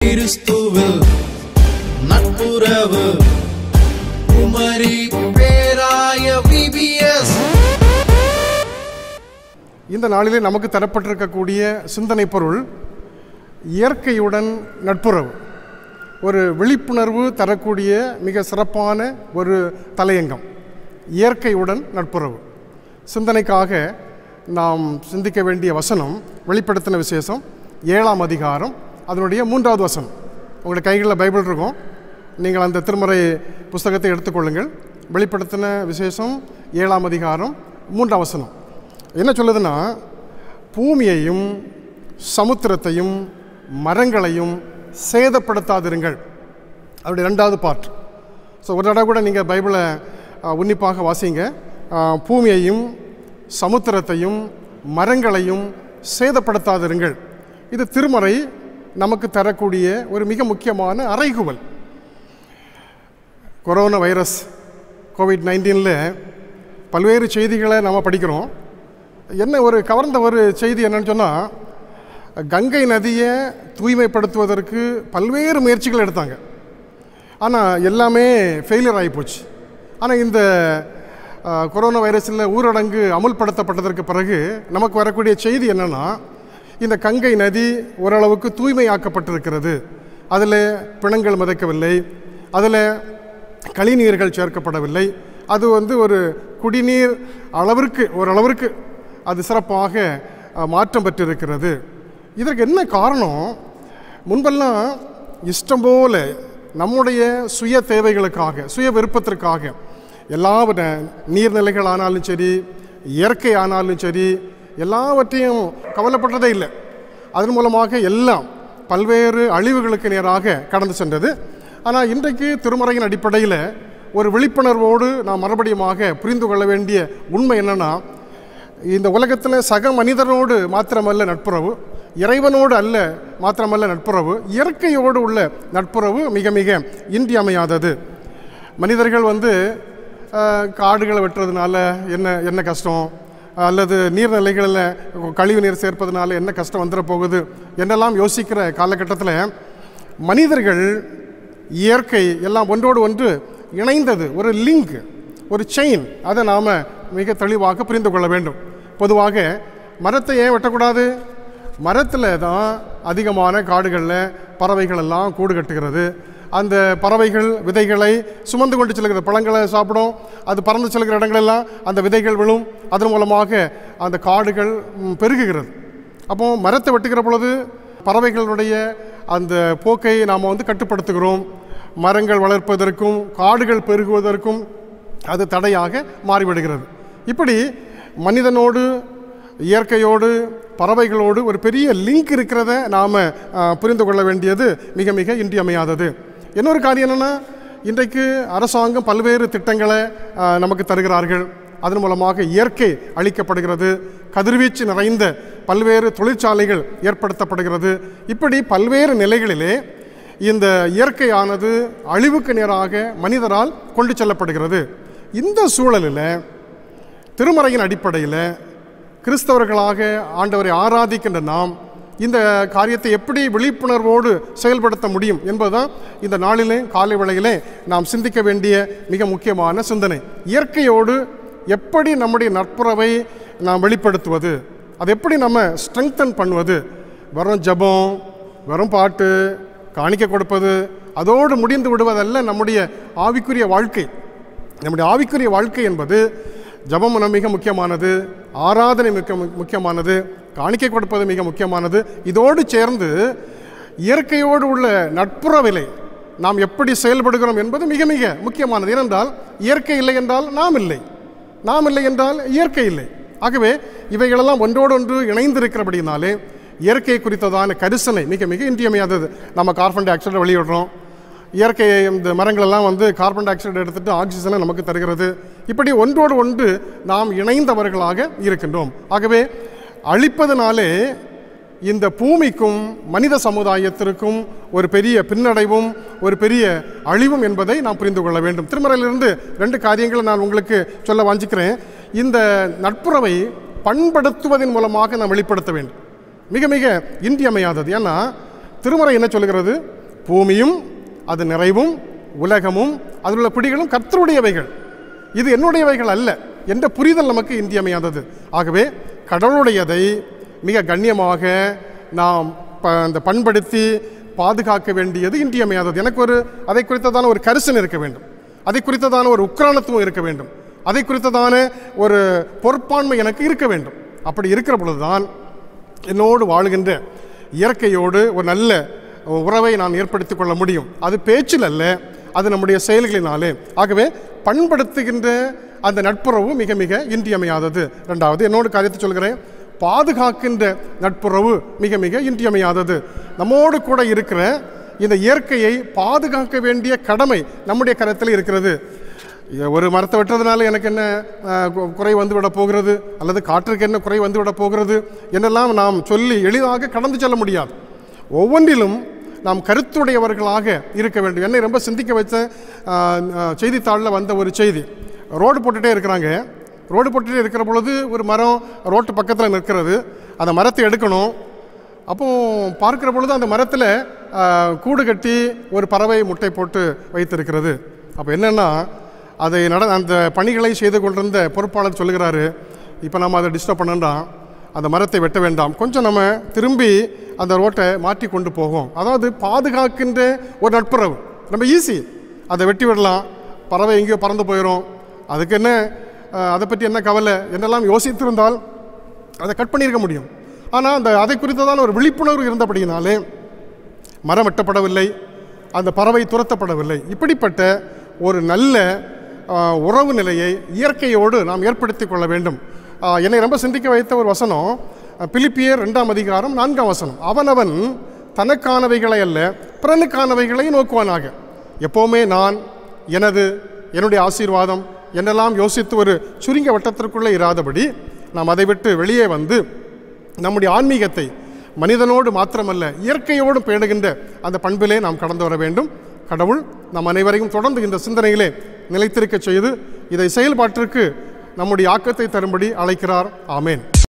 கிறிஸ்துவில் நட்புறவு குமரி பேராய விபிஎஸ் இந்த நாளிலே நமக்கு தரப்பட்டிருக்கக்கூடிய சிந்தனை பொருள் இயற்கையுடன் நட்புறவு ஒரு விழிப்புணர்வு தரக்கூடிய மிக சிறப்பான ஒரு தலையங்கம் இயற்கையுடன் நட்புறவு சிந்தனைக்காக நாம் சிந்திக்க வேண்டிய வசனம் வெளிப்படுத்தின விசேஷம் ஏழாம் அதிகாரம் அதனுடைய மூன்றாவது வசனம் உங்களுடைய கைகளில் பைபிள் இருக்கும் நீங்கள் அந்த திருமறை புஸ்தகத்தை எடுத்துக்கொள்ளுங்கள் வெளிப்படுத்தின விசேஷம் ஏழாம் அதிகாரம் மூன்றாம் வசனம் என்ன சொல்லுதுன்னா பூமியையும் சமுத்திரத்தையும் மரங்களையும் சேதப்படுத்தாதிருங்கள் அவருடைய ரெண்டாவது பார்ட் ஸோ ஒரு தடவை கூட நீங்கள் பைபிளை அஹ், உன்னிப்பாக வாசிங்க அஹ், பூமியையும் சமுத்திரத்தையும் மரங்களையும் சேதப்படுத்தாதிருங்கள் இது திருமறை நமக்கு தரக்கூடிய ஒரு மிக முக்கியமான அறைகுவல் கொரோனா வைரஸ் கோவிட் நைன்டீனில் பல்வேறு செய்திகளை நாம் படிக்கிறோம் என்ன ஒரு கவர்ந்த ஒரு செய்தி என்னன்னு சொன்னால் கங்கை நதியை தூய்மைப்படுத்துவதற்கு பல்வேறு முயற்சிகள் எடுத்தாங்க ஆனால் எல்லாமே ஃபெயிலியர் ஆகிப்போச்சு ஆனால் இந்த அஹ், கொரோனா வைரஸில் ஊரடங்கு அமுல்படுத்தப்பட்டதற்கு பிறகு நமக்கு வரக்கூடிய செய்தி என்னென்னா இந்த கங்கை நதி ஓரளவுக்கு தூய்மையாக்கப்பட்டிருக்கிறது அதில் பிணங்கள் மிதக்கவில்லை அதில் கழிநீர்கள் சேர்க்கப்படவில்லை அது வந்து ஒரு குடிநீர் அளவிற்கு ஓரளவிற்கு அது சிறப்பாக அஹ், மாற்றம் பெற்றிருக்கிறது இதற்கு என்ன காரணம் முன்பெல்லாம் இஷ்டம் போல நம்முடைய சுய தேவைகளுக்காக சுய விருப்பத்திற்காக எல்லாவற்ற நீர்நிலைகள் ஆனாலும் சரி இயற்கை ஆனாலும் சரி எல்லாவற்றையும் கவலைப்பட்டதே இல்லை அதன் மூலமாக எல்லாம் பல்வேறு அழிவுகளுக்கு நேராக கடந்து சென்றது ஆனால் இன்றைக்கு திருமறையின் அடிப்படையில் ஒரு விழிப்புணர்வோடு நாம் மறுபடியுமாக புரிந்து கொள்ள வேண்டிய உண்மை என்னன்னா இந்த உலகத்தில் சக மனிதனோடு மாத்திரமல்ல நட்புறவு இறைவனோடு அல்ல மாத்திரமல்ல நட்புறவு இயற்கையோடு உள்ள நட்புறவு மிக மிக இன்றியமையாதது மனிதர்கள் வந்து அஹ், காடுகளை வெட்டுறதுனால என்ன என்ன கஷ்டம் அல்லது நீர்நிலைகளில் கழிவு நீர் சேர்ப்பதனால என்ன கஷ்டம் வந்துட போகுது என்னெல்லாம் யோசிக்கிற காலகட்டத்தில் மனிதர்கள் இயற்கை எல்லாம் ஒன்றோடு ஒன்று இணைந்தது ஒரு லிங்க் ஒரு செயின் அதை நாம் மிக தெளிவாக புரிந்து கொள்ள வேண்டும் பொதுவாக மரத்தை ஏன் வெட்டக்கூடாது மரத்தில் தான் அதிகமான காடுகளில் பறவைகள் எல்லாம் கூடு கட்டுகிறது அந்த பறவைகள் விதைகளை சுமந்து கொண்டு செல்கிறது பழங்களை சாப்பிடும் அது பறந்து செல்கிற இடங்களெல்லாம் அந்த விதைகள் விழும் அதன் மூலமாக அந்த காடுகள் ம், பெருகுகிறது அப்போ மரத்தை வெட்டுகிற பொழுது பறவைகளுடைய அந்த போக்கை நாம் வந்து கட்டுப்படுத்துகிறோம் மரங்கள் வளர்ப்பதற்கும் காடுகள் பெருகுவதற்கும் அது தடையாக மாறிவிடுகிறது இப்படி மனிதனோடு இயற்கையோடு பறவைகளோடு ஒரு பெரிய லிங்க் இருக்கிறத நாம் புரிந்து கொள்ள வேண்டியது மிக மிக இன்றியமையாதது இன்னொரு காரியம் என்னென்னா இன்றைக்கு அரசாங்கம் பல்வேறு திட்டங்களை ஆ, நமக்கு தருகிறார்கள் அதன் மூலமாக இயற்கை அளிக்கப்படுகிறது கதிர்வீச்சு நிறைந்த பல்வேறு தொழிற்சாலைகள் ஏற்படுத்தப்படுகிறது இப்படி பல்வேறு நிலைகளிலே இந்த இயற்கையானது அழிவுக்கு நேராக மனிதரால் கொண்டு செல்லப்படுகிறது இந்த சூழலில் திருமறையின் அடிப்படையில் கிறிஸ்தவர்களாக ஆண்டவரை ஆராதிக்கின்ற நாம் இந்த காரியத்தை எப்படி விழிப்புணர்வோடு செயல்படுத்த முடியும் என்பதுதான் இந்த நாளிலே காலை வேளையிலே நாம் சிந்திக்க வேண்டிய மிக முக்கியமான சிந்தனை இயற்கையோடு எப்படி நம்முடைய நட்புறவை நாம் வெளிப்படுத்துவது அதை எப்படி நம்ம ஸ்ட்ரெங்தன் பண்ணுவது வெறும் ஜெபம் வெறும் பாட்டு காணிக்கை கொடுப்பது அதோடு முடிந்து விடுவதல்ல நம்முடைய ஆவிக்குரிய வாழ்க்கை நம்முடைய ஆவிக்குரிய வாழ்க்கை என்பது ஜபம் மிக முக்கியமானது ஆராதனை மிக மு- முக்கியமானது காணிக்கை கொடுப்பது மிக முக்கியமானது இதோடு சேர்ந்து இயற்கையோடு உள்ள நட்புறவிலை நாம் எப்படி செயல்படுகிறோம் என்பது மிக மிக முக்கியமானது ஏனென்றால் இயற்கை இல்லை என்றால் நாம் இல்லை நாம் இல்லை என்றால் இயற்கை இல்லை ஆகவே இவைகளெல்லாம் ஒன்றோடு ஒன்று இணைந்திருக்கிறபடினாலே இயற்கை குறித்ததான கரிசனை மிக மிக இன்றியமையாதது நம்ம கார்பன் டை ஆக்சைடை வெளியிடுறோம் இயற்கை இந்த மரங்களெல்லாம் வந்து கார்பன் டை ஆக்சைடு எடுத்துட்டு ஆக்சிஜனை நமக்கு தருகிறது இப்படி ஒன்றோடு ஒன்று நாம் இணைந்தவர்களாக இருக்கின்றோம் ஆகவே அழிப்பதனாலே இந்த பூமிக்கும் மனித சமுதாயத்திற்கும் ஒரு பெரிய பின்னடைவும் ஒரு பெரிய அழிவும் என்பதை நாம் புரிந்து கொள்ள வேண்டும் திருமறையிலிருந்து ரெண்டு காரியங்களை நான் உங்களுக்கு சொல்ல வாஞ்சிக்கிறேன் இந்த நட்புறவை பண்படுத்துவதன் மூலமாக நாம் வெளிப்படுத்த வேண்டும் மிக மிக இன்றியமையாதது ஏன்னா திருமறை என்ன சொல்கிறது பூமியும் அது நிறைவும் உலகமும் அதில் உள்ள குடிகளும் கர்த்தருடையவைகள் இது என்னுடையவைகள் அல்ல என்ற புரிதல் நமக்கு இன்றியமையாதது ஆகவே கடவுளுடையதை மிக கண்ணியமாக நாம் ப- அந்த பண்படுத்தி பாதுகாக்க வேண்டியது இன்றியமையாதது எனக்கு ஒரு அதை குறித்ததான ஒரு கரிசன் இருக்க வேண்டும் அதை குறித்ததான ஒரு உக்ரானத்துவம் இருக்க வேண்டும் அதை குறித்ததான ஒரு பொறுப்பாண்மை எனக்கு இருக்க வேண்டும் அப்படி இருக்கிற பொழுதுதான் என்னோடு வாழுகின்ற இயற்கையோடு ஒரு நல்ல உறவை நான் ஏற்படுத்திக் கொள்ள முடியும் அது பேச்சில் அல்ல அது நம்முடைய செயல்களினாலே ஆகவே பண்படுத்துகின்ற அந்த நட்புறவு மிக மிக இன்றியமையாதது ரெண்டாவது என்னோடு காரியத்தை சொல்கிறேன் பாதுகாக்கின்ற நட்புறவு மிக மிக இன்றியமையாதது நம்மோடு கூட இருக்கிற இந்த இயற்கையை பாதுகாக்க வேண்டிய கடமை நம்முடைய கரத்தில் இருக்கிறது இ- ஒரு மரத்தை வெட்டுறதுனால எனக்கு என்ன அஹ், கு- குறை வந்து விட போகிறது அல்லது காற்றுக்கு என்ன குறை வந்து விட போகிறது என்னெல்லாம் நாம் சொல்லி எளிதாக கடந்து செல்ல முடியாது ஒவ்வொன்றிலும் நாம் கருத்துடையவர்களாக இருக்க வேண்டும் என்னை ரொம்ப சிந்திக்க வச்ச அஹ், அஹ், செய்தித்தாளில் வந்த ஒரு செய்தி ரோடு போட்டுட்டே இருக்கிறாங்க ரோடு போட்டுட்டே இருக்கிற பொழுது ஒரு மரம் ரோட்டு பக்கத்தில் நிற்கிறது அந்த மரத்தை எடுக்கணும் அப்போ பார்க்கிற பொழுது அந்த மரத்தில் கூடு கட்டி ஒரு பறவை முட்டை போட்டு வைத்திருக்கிறது அப்போ என்னென்னா அதை நட அந்த பணிகளை செய்து கொண்டிருந்த பொறுப்பாளர் சொல்லுகிறாரு இப்போ நம்ம அதை டிஸ்டர்ப் பண்ணண்டா அந்த மரத்தை வெட்ட வேண்டாம் கொஞ்சம் நம்ம திரும்பி அந்த ரோட்டை மாற்றி கொண்டு போகும் அதாவது பாதுகாக்கின்ற ஒரு நட்புறவு ரொம்ப ஈஸி அதை வெட்டி விடலாம் பறவை எங்கேயோ பறந்து போயிடும் அதுக்கு என்ன அஹ், அதை பற்றி என்ன கவலை என்னெல்லாம் யோசித்திருந்தால் அதை கட் பண்ணியிருக்க முடியும் ஆனால் அந்த அதை குறித்ததான ஒரு விழிப்புணர்வு இருந்தபடியினாலே மரம் வெட்டப்படவில்லை அந்த பறவை துரத்தப்படவில்லை இப்படிப்பட்ட ஒரு நல்ல ஆ, உறவு நிலையை இயற்கையோடு நாம் ஏற்படுத்தி கொள்ள வேண்டும் ஆ, என்னை ரொம்ப சிந்திக்க வைத்த ஒரு வசனம் அ, பிலிப்பியர் ரெண்டாம் அதிகாரம் நான்காம் வசனம் அவனவன் தனக்கானவைகளை அல்ல பிறனுக்கானவைகளை நோக்குவானாக எப்போவுமே நான் எனது என்னுடைய ஆசீர்வாதம் என்னெல்லாம் யோசித்து ஒரு சுருங்க வட்டத்திற்குள்ளே இராதபடி நாம் அதை விட்டு வெளியே வந்து நம்முடைய ஆன்மீகத்தை மனிதனோடு மாத்திரமல்ல இயற்கையோடு பேணுகின்ற அந்த பண்பிலே நாம் கடந்து வர வேண்டும் கடவுள் நம் அனைவரையும் தொடர்ந்து இந்த சிந்தனையிலே நிலைத்திருக்கச் செய்து இதை செயல்பாட்டிற்கு நம்முடைய ஆக்கத்தை தரும்படி அழைக்கிறார் ஆமேன்